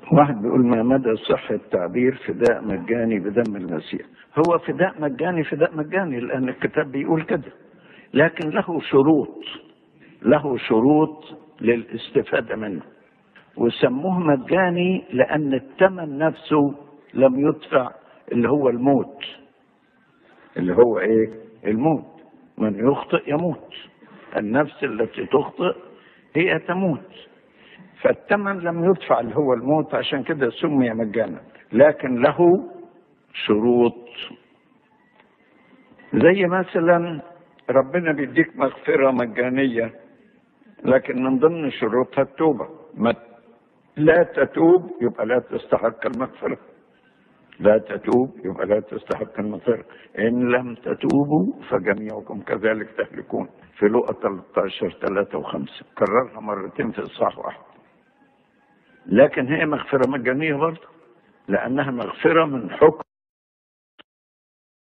واحد بيقول ما مدى صحة التعبير فداء مجاني بدم المسيح هو فداء مجاني فداء مجاني لأن الكتاب بيقول كده لكن له شروط له شروط للاستفادة منه وسموه مجاني لأن الثمن نفسه لم يدفع اللي هو الموت اللي هو ايه الموت من يخطئ يموت النفس التي تخطئ هي تموت فالثمن لم يدفع اللي هو الموت عشان كده سمي مجانا لكن له شروط زي مثلا ربنا بيديك مغفرة مجانية لكن من ضمن شروطها التوبة ما لا تتوب يبقى لا تستحق المغفرة لا تتوب يبقى لا تستحق المغفرة إن لم تتوبوا فجميعكم كذلك تهلكون في لقى 13 3 و5 كررها مرتين في إصحاح واحد لكن هي مغفرة مجانية برضه لأنها مغفرة من حكم